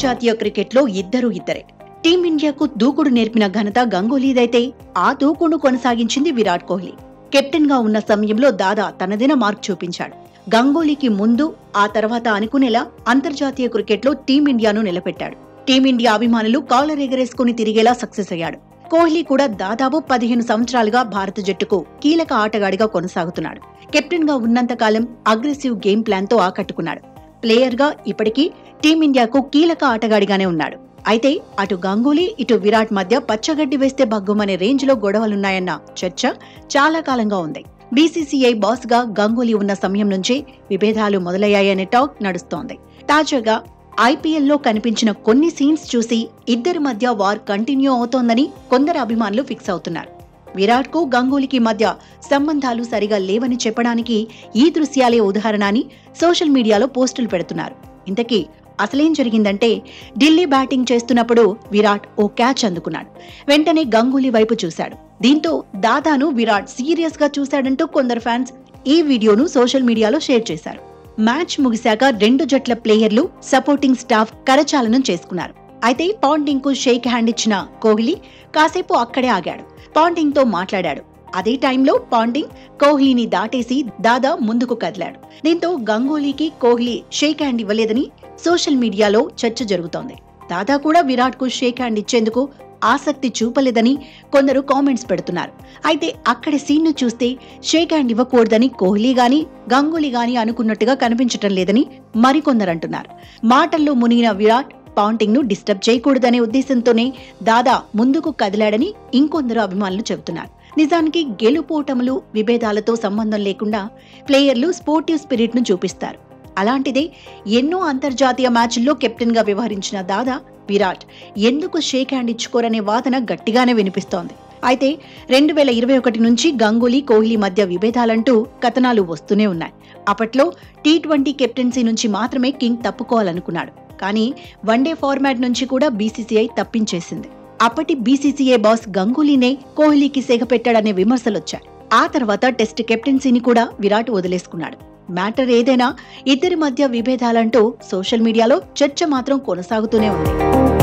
అంతర్జాతీయ క్రికెట్లో ఇద్దరు ఇద్దరే టీమిండియాకు దూకుడు నేర్పిన ఘనత గంగూలీదైతే ఆ దూకుడు కొనసాగించింది విరాట్ కోహ్లీ కెప్టెన్ గా ఉన్న సమయంలో దాదా తనదిన మార్క్ చూపించాడు గంగూలీకి ముందు ఆ తర్వాత అనుకునేలా అంతర్జాతీయ క్రికెట్లో టీమిండియాను నిలబెట్టాడు టీమిండియా అభిమానులు కాలర్ ఎగరేసుకుని తిరిగేలా సక్సెస్ అయ్యాడు కోహ్లీ కూడా దాదాపు పదిహేను సంవత్సరాలుగా భారత జట్టుకు కీలక ఆటగాడిగా కొనసాగుతున్నాడు కెప్టెన్ గా ఉన్నంతకాలం అగ్రెసివ్ గేమ్ ప్లాన్ తో ఆకట్టుకున్నాడు ప్లేయర్ గా ఇప్పటికీ టీమిండియాకు కీలక ఆటగాడిగానే ఉన్నాడు అయితే అటు గంగూలీ ఇటు విరాట్ మధ్య పచ్చగడ్డి వేస్తే భగ్గుమనే రేంజ్ లో గొడవలున్నాయన్న చర్చ చాలా కాలంగా ఉంది బీసీసీఐ బాస్ గా గంగూలీ ఉన్న సమయం నుంచే విభేదాలు మొదలయ్యాయనే టాక్ నడుస్తోంది తాజాగా ఐపీఎల్ లో కనిపించిన కొన్ని సీన్స్ చూసి ఇద్దరి మధ్య వార్ కంటిన్యూ అవుతోందని కొందరు అభిమానులు ఫిక్స్ అవుతున్నారు విరాట్ కు గంగూలీకి మధ్య సంబంధాలు సరిగా లేవని చెప్పడానికి ఈ దృశ్యాలే ఉదాహరణ అని సోషల్ మీడియాలో పోస్టులు పెడుతున్నారు ఇంతకీ అసలేం జరిగిందంటే ఢిల్లీ బ్యాటింగ్ చేస్తున్నప్పుడు విరాట్ ఓ క్యాచ్ అందుకున్నాడు వెంటనే గంగూలీ వైపు చూశాడు దీంతో దాదాను విరాట్ సీరియస్ గా చూశాడంటూ కొందరు ఫ్యాన్స్ ఈ వీడియోను సోషల్ మీడియాలో షేర్ చేశారు మ్యాచ్ ముగిశాక రెండు జట్ల ప్లేయర్లు సపోర్టింగ్ స్టాఫ్ కరచాలనం చేసుకున్నారు అయితే పాంటింగ్ కు షేక్ హ్యాండ్ ఇచ్చిన కోహ్లీ కాసేపు అక్కడే ఆగాడు పాంటింగ్ తో మాట్లాడాడు అదే టైంలో పాంటింగ్ కోహ్లీని దాటేసి దాదా ముందుకు కదిలాడు దీంతో గంగూలీకి కోహ్లీ షేక్ హ్యాండ్ ఇవ్వలేదని సోషల్ మీడియాలో చర్చ జరుగుతోంది దాదా కూడా విరాట్ కు షేక్ హ్యాండ్ ఇచ్చేందుకు ఆసక్తి చూపలేదని కొందరు కామెంట్స్ పెడుతున్నారు అయితే అక్కడి సీన్ను చూస్తే షేక్ హ్యాండ్ ఇవ్వకూడదని కోహ్లీ గాని గంగూలీ గాని అనుకున్నట్టుగా కనిపించటం లేదని మరికొందరు అంటున్నారు మాటల్లో మునిగిన విరాట్ పాంటింగ్ ను డిస్టర్బ్ చేయకూడదనే ఉద్దేశంతోనే దాదా ముందుకు కదిలాడని ఇంకొందరు అభిమానులు చెబుతున్నారు నిజానికి గెలుపోటములు విభేదాలతో సంబంధం లేకుండా ప్లేయర్లు స్పోర్టివ్ స్పిరిట్ ను చూపిస్తారు అలాంటిదే ఎన్నో అంతర్జాతీయ మ్యాచ్ల్లో కెప్టెన్ గా వ్యవహరించిన దాదా విరాట్ ఎందుకు షేక్ హ్యాండ్ ఇచ్చుకోరనే వాదన గట్టిగానే వినిపిస్తోంది అయితే రెండు వేల ఇరవై ఒకటి నుంచి గంగూలీ కోహ్లీ మధ్య విభేదాలంటూ కథనాలు వస్తూనే ఉన్నాయి అప్పట్లో టీ ట్వంటీ కెప్టెన్సీ నుంచి మాత్రమే కింగ్ తప్పుకోవాలనుకున్నాడు కానీ వన్డే ఫార్మాట్ నుంచి కూడా బీసీసీఐ తప్పించేసింది అప్పటి బీసీసీఐ బాస్ గంగూలీనే కోహ్లీకి సెగపెట్టాడనే విమర్శలొచ్చాయి ఆ తర్వాత టెస్ట్ కెప్టెన్సీని కూడా విరాట్ వదిలేసుకున్నాడు మ్యాటర్ ఏదైనా ఇద్దరి మధ్య విభేదాలంటూ సోషల్ మీడియాలో చర్చ మాత్రం కొనసాగుతూనే ఉంది